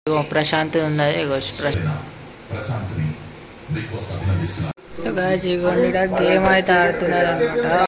ఇగో ప్రశాంత్ ఉన్నది ఇగో ప్ర- ప్రశాంత్ని బిగ్ బాస్ అభినందిస్తున్నారు సో గాయస్ ఇగోండి ఈడ గేమ్ అయితే ఆడుతున్నారు అనమాట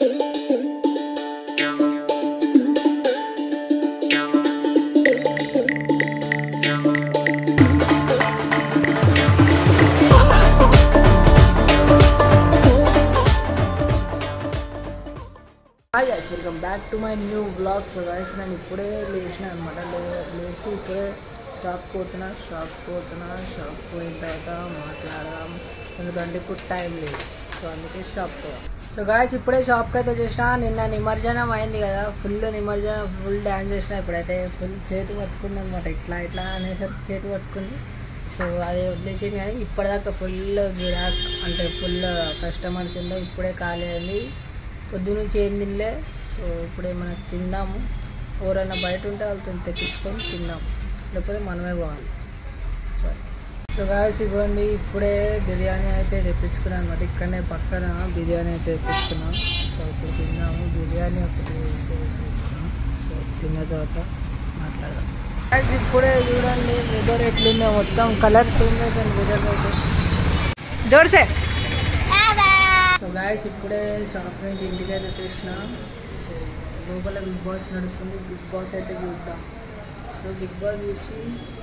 hi guys welcome back to my new blog so guys నేను ఇప్పుడే లేచిన అనమాట లేచి ఇప్పుడే షాప్కి పోతున్నా షాప్కి పోతున్నా షాప్కి పోయిన తర్వాత మాట్లాడదాం ఎందుకంటే ఇప్పుడు టైం లేదు సో అందుకే షాప్కి పోదాం సో గాయస్ ఇప్పుడే షాప్కి అయితే చేసిన నిన్న నిమజ్జనం అయింది కదా ఫుల్ నిమజ్జనం ఫుల్ డ్యాన్స్ చేసిన ఇప్పుడైతే ఫుల్ చేతి పట్టుకుంది అనమాట ఇట్లా ఇట్లా అనేసరికి చేతి పట్టుకుంది సో అదే ఉద్దేశం కానీ ఇప్పటిదాకా ఫుల్ గిరాక్ అంటే ఫుల్ కస్టమర్స్ ఉందో ఇప్పుడే ఖాళీ అయింది పొద్దు నుంచి ఏం తినలే సో ఇప్పుడే మనం తిందాము ఎవరైనా బయట ఉంటే వాళ్ళతో తెప్పించుకొని తిందాం లేకపోతే మనమే పోవాలి సో సో గాయస్ ఇవ్వండి ఇప్పుడే బిర్యానీ అయితే తెప్పించుకున్నాను అనమాట ఇక్కడనే పక్కన బిర్యానీ అయితే తెప్పించుకున్నాం సో ఇప్పుడు తిన్నాము బిర్యానీ ఒకటి అయితే తెప్పించుకున్నాం సో తిన్న తర్వాత మాట్లాడదాం గాయస్ ఇప్పుడే చూడండి వెదర్ ఎట్లుందో మొత్తం కలర్ చేంజ్ అయిపోయింది వెదర్ అయితే జోర్సే సో గాయస్ ఇప్పుడే షాప్ నుంచి ఇంటికి అయితే వచ్చేసిన సో లోపల బిగ్ బాస్ నడుస్తుంది బిగ్ బాస్ అయితే చూద్దాం సో బిగ్ బాస్ చూసి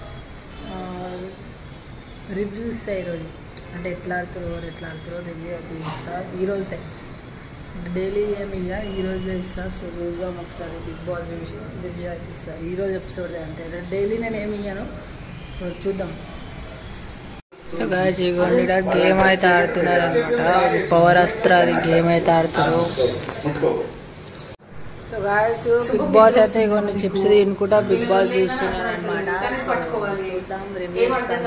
రివ్యూ ఇస్తా ఈరోజు అంటే ఎట్లా ఆడుతారో ఎవరు ఎట్లా ఆడుతారో రివ్యూ అయితే ఇస్తా ఈరోజు డైలీ ఏమి ఇయ్య ఈ రోజే ఇస్తా సో చూద్దాం ఒకసారి బిగ్ బాస్ చూసి రివ్యూ అయితే ఇస్తా ఈ రోజు ఎపిసోడ్ అంతే డైలీ నేను ఏమి ఇయ్యను సో చూద్దాం సో గాయస్ ఇగోండి ఈడ గేమ్ అయితే ఆడుతున్నారు అనమాట పవర్ అస్త్ర అది గేమ్ అయితే ఆడుతారు సో గాయస్ బిగ్ బాస్ అయితే ఇగోండి చిప్స్ తినుకుంటా బిగ్ బాస్ చూస్తున్నారు అనమాట చూద్దాం రివ్యూ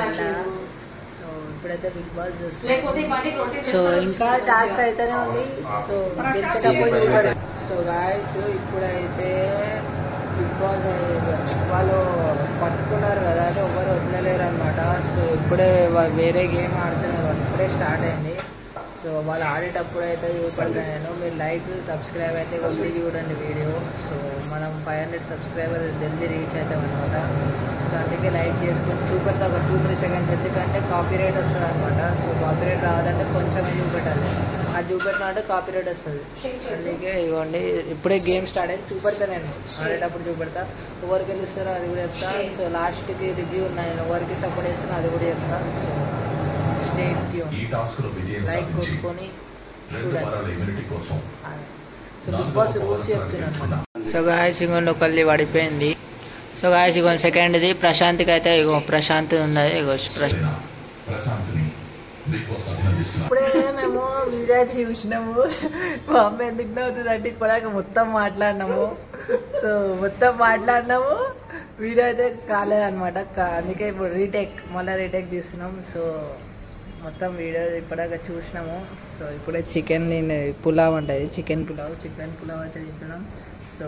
సో ఇప్పుడైతే బిగ్ బాస్ చూస్తున్నాం సో ఇంకా టాస్క్ అయితేనే ఉంది సో గెలిచేటప్పుడు చూడాలి సో గాయస్ ఇప్పుడైతే బిగ్ బాస్ వాళ్ళు పట్టుకున్నారు కదా అది ఎవరు వదిలేరు అనమాట సో ఇప్పుడే వా- వేరే గేమ్ ఆడుతున్నారు వాళ్ళు ఇప్పుడే స్టార్ట్ అయింది సో వాళ్ళు ఆడేటప్పుడు అయితే చూపెడతాను నేను మీరు లైక్ సబ్స్క్రైబ్ అయితే కొట్టి చూడండి వీడియో సో మనం ఫైవ్ హండ్రెడ్ సబ్స్క్రైబర్ జల్దీ రీచ్ అవుతాం అనమాట సో అందుకే లైక్ చేసుకొని చూపెడతా ఒక టూ త్రీ సెకండ్స్ ఎందుకంటే కాపీ రైట్ వస్తుంది అనమాట సో కాపీ రైట్ రావదంటే కొంచెమే చూపెట్టాలి అది చూపెట్టినా అంటే కాపీ రైట్ వస్తుంది అందుకే ఇవ్వండి ఇప్పుడే గేమ్ స్టార్ట్ అయింది చూపెడతా నేను ఆడేటప్పుడు చూపెడతా ఎవరికి గెలుస్తారో అది కూడా చెప్తా సో లాస్ట్కి రివ్యూ ఉన్నాయి నేను ఎవరికి సపోర్ట్ చేస్తున్నా అది కూడా చెప్తా సో స్టేట్ ట్యూన్ ఈ టాస్క్ లో విజయం లైక్ సాధించి కొట్టుకొని రెండు చూడండి వారాల ఇమ్యూనిటీ కోసం సో బిగ్ బాస్ రూల్స్ చెప్తున్నాను సో గాయస్ ఇంకొండి ఒకళ్ళది పడిపోయింది సో గాయస్ ఇగో సెకండ్ది ప్రశాంత్కి అయితే ఇగో ప్రశాంత్ ఉన్నది ఇగో ప్ర- ప్రశాంత్ని బిగ్ బాస్ అభినందిస్తున్నారు ఇప్పుడే మేము వీడియో అయితే చూసినాము మా అమ్మ ఎందుకు నవ్వుతుంది అంటే ఇప్పటిదాకా మొత్తం మాట్లాడినాము సో మొత్తం మాట్లాడినాము వీడియో అయితే కాలేదన్నమాట కా- అందుకే ఇప్పుడు రీటేక్ మళ్ళీ రీటేక్ తీస్తున్నాం సో మొత్తం వీడియో ఇప్పటిదాకా చూసినాము సో ఇప్పుడే చికెన్ పులావ్ ఉంటుంది చికెన్ పులావ్ చికెన్ పులావ్ అయితే తింటున్నాం సో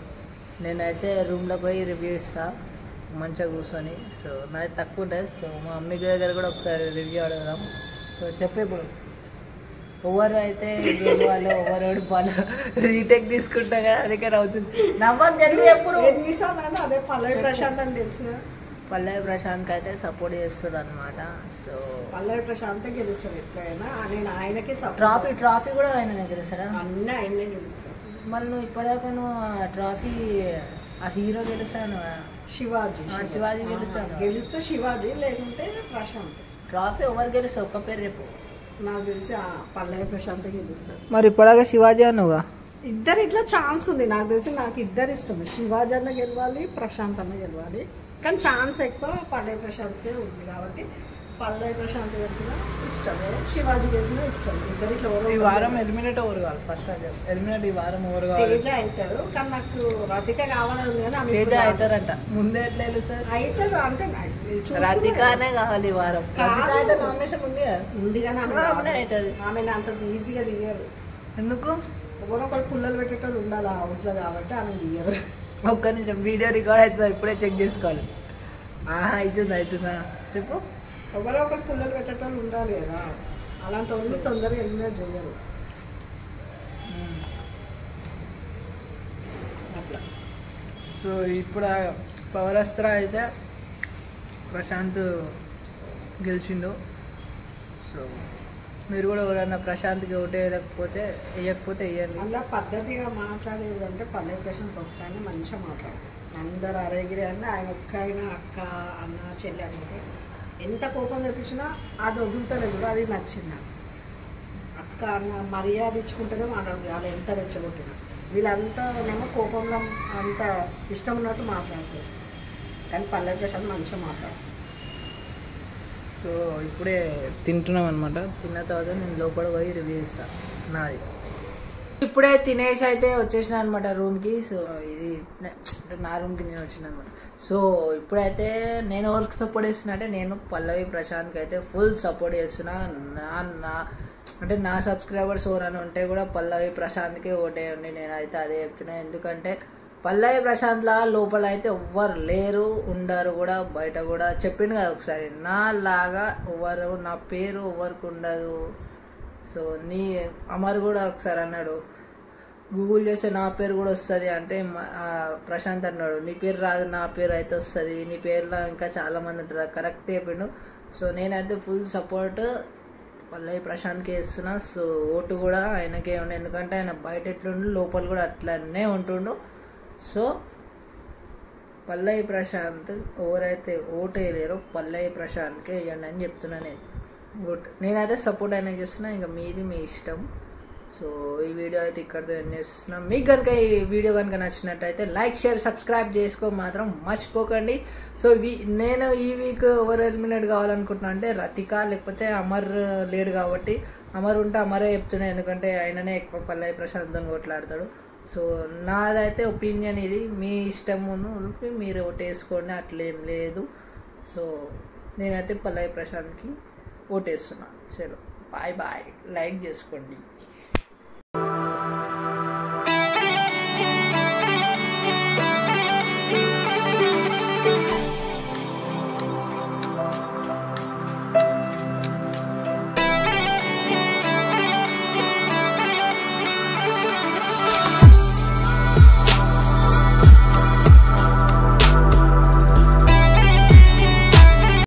నేనైతే రూమ్లోకి పోయి రివ్యూ ఇస్తా మంచిగా కూర్చొని సో నాది తక్కువ ఉంటుంది సో మా మమ్మీ దగ్గర కూడా ఒకసారి రివ్యూ అడుగుదాం సో చెప్పే ఇప్పుడు ఎవరు అయితే గెలవాలో ఎవరు ఓడిపోవాలో రీటేక్ తీసుకుంటా కదా అందుకే అవుతుంది నవ్వదు జల్దీ ఎప్పుడు ఎన్నిసార్లు అదే పల్లవి ప్రశాంత్ అని తెలుసు పల్లవి ప్రశాంత్ అయితే సపోర్ట్ చేస్తారు అనమాట సో పల్లవి ప్రశాంత్ గెలుస్తారు ఎట్లయినా నేను ఆయనకి support ట్రాఫీ చేస్తా. ట్రాఫీ కూడా ఆయన గెలుస్తాడా అన్నీ ఆయనే గెలుస్తారు మరి నువ్వు ఇప్పటిదాకా నువ్వు ఆ ట్రాఫీ ఆ హీరో గెలుస్తాను శివాజీ ఆ, శివాజీ గెలుస్తాడు. గెలిస్తే శివాజీ లేకుంటే ప్రశాంత్ ట్రాఫీ ఎవరు గెలుస్తావు ఒక్క పేరు రేపు నాకు తెలిసి ఆ పల్లవి ప్రశాంత్ గెలుస్తాడు మరి ఇప్పటిదాకా శివాజీ అన్నవుగా ఇద్దరు ఇట్లా ఛాన్స్ ఉంది నాకు తెలిసి నాకు ఇద్దరు ఇష్టం శివాజీ అన్న గెలవాలి ప్రశాంత్ అన్న గెలవాలి కానీ ఛాన్స్ ఎక్కువ పల్లవి ప్రశాంత్కే ఉంది కాబట్టి పల్లవి ప్రశాంత్ గెలిచిన ఇష్టమే శివాజీ గెలిచిన ఇష్టం ఇద్దరు ఇట్లా ఎవరో ఈ ఒకరు వారం ఎలిమినేట్ ఓవర్ కావాలి ఫస్ట్ ఎలిమినేట్ ఈ వారం ఓవర్ కావాలి తేజ అవుతారు కానీ నాకు రతిక కావాలని ఉంది కానీ ఆమె తేజ ఇప్పుడు అవుతారంట ముందే ఎట్లా తెలుస్తారు అవుతారు అంటే నాకు చూస్తున్నా. రతికానే కావాలి ఈ వారం కాదు. రతిక అయితే నామినేషన్ ఉంది కదా ఉంది కానీ ఆమె ఆమె కావాలి. అవుతుంది. ఆమెను అంత ఈజీగా దిగారు ఎందుకు ఒకరొకరు పుల్లలు పెట్టేటోళ్ళు ఉండాలి ఆ హౌస్లో కాబట్టి ఆమె దిగారు ఒక్క నిమిషం వీడియో రికార్డ్ అవుతుందా ఇప్పుడే చెక్ చేసుకోవాలి ఆహా అవుతుందా అవుతుందా చెప్పు ఒకరొకరు పుల్లలు పెట్టేటోళ్ళు ఉండాలి కదా అలాంటి వాళ్ళు తొందరగా ఎలిమినేట్ చేయరు ఉమ్. అట్లా సో ఇప్పుడు ఆ పవర్ అస్త్ర అయితే ప్రశాంత్ గెలిచిండు సో మీరు కూడా ఎవరన్నా ప్రశాంత్కి ఓటు వేయకపోతే వేయకపోతే వేయండి అలా పద్ధతిగా మాట్లాడేది అంటే పల్లె ప్రశాంత్ ఒక్క ఆయన మంచిగా మాట్లాడు అందరు అరేగిరి అని ఆయన ఒక్క ఆయన అక్క అన్న చెల్లి అంటే ఎంత కోపం తెప్పించినా అది వదులుతలేదు కూడా అది నచ్చింది నాకు. అక్క అన్న మర్యాద ఇచ్చుకుంటేనే మాట్లాడుతుంది వాళ్ళు ఎంత రెచ్చగొట్టినా వీళ్ళంతానేమో కోపంలో అంత ఇష్టం ఉన్నట్టు మాట్లాడుతారు కానీ పల్లె ప్రశాంత్ మంచిగా మాట్లాడు సో ఇప్పుడే తింటున్నాం అనమాట తిన్న తర్వాత నేను లోపల పోయి రివ్యూ ఇస్తాను నాది ఇప్పుడే తినేసి అయితే వచ్చేసిన అనమాట రూమ్కి సో ఇది నే- అంటే నా రూమ్కి నేను వచ్చిన అనమాట సో ఇప్పుడైతే నేను ఎవరికి సపోర్ట్ చేస్తున్నా అంటే నేను పల్లవి ప్రశాంత్కి అయితే ఫుల్ సపోర్ట్ చేస్తున్నా నా నా అంటే నా సబ్స్క్రైబర్స్ ఎవరైనా ఉంటే కూడా పల్లవి ప్రశాంత్కి ఓటేయండి నేనైతే అదే చెప్తున్నా ఎందుకంటే పల్లవి ప్రశాంత్ లా లోపల అయితే ఎవ్వరు లేరు ఉండరు కూడా బయట కూడా చెప్పిండు కదా ఒకసారి నా లాగా ఎవరు నా పేరు ఎవరికి ఉండదు సో నీ అమర్ కూడా ఒకసారి అన్నాడు గూగుల్ చేస్తే నా పేరు కూడా వస్తుంది అంటే మ- ఆ ప్రశాంత్ అన్నాడు నీ పేరు రాదు నా పేరు అయితే వస్తుంది నీ పేరులో ఇంకా చాలా మంది ఉంటారు కరెక్ట్ చెప్పిండు సో నేనైతే ఫుల్ సపోర్ట్ పల్లవి ప్రశాంత్కి ఇస్తున్నా సో ఓటు కూడా ఆయనకే ఉండే ఎందుకంటే ఆయన బయట ఎట్లుండు లోపల కూడా అట్లనే ఉంటుండు సో పల్లవి ప్రశాంత్ ఎవరైతే ఓటు వేయలేరో పల్లవి ప్రశాంత్కే వేయండి అని చెప్తున్నా నేను ఓటు నేనైతే సపోర్ట్ అయినా చేస్తున్నా ఇంకా మీది మీ ఇష్టం సో ఈ వీడియో అయితే ఇక్కడితో ఎండ్ చేస్తున్నాం మీకు కనుక ఈ వీడియో కనుక నచ్చినట్టయితే లైక్ షేర్ సబ్స్క్రైబ్ చేసుకో మాత్రం మర్చిపోకండి సో వీ నేను ఈ వీక్ ఎవరు ఎలిమినేట్ కావాలనుకుంటున్నా అంటే రతిక లేకపోతే అమర్ లేడు కాబట్టి అమర్ ఉంటే అమరే చెప్తున్నా ఎందుకంటే ఆయననే ఎక్కువ పల్లవి ప్రశాంత్తో కొట్లాడతాడు సో నాదైతే ఒపీనియన్ ఇది మీ ఇష్టమును మీరు ఓటేసుకోండి అట్లేం లేదు సో నేనైతే పల్లవి ప్రశాంత్కి ఓటేస్తున్నా చలో బాయ్ బాయ్ లైక్ చేసుకోండి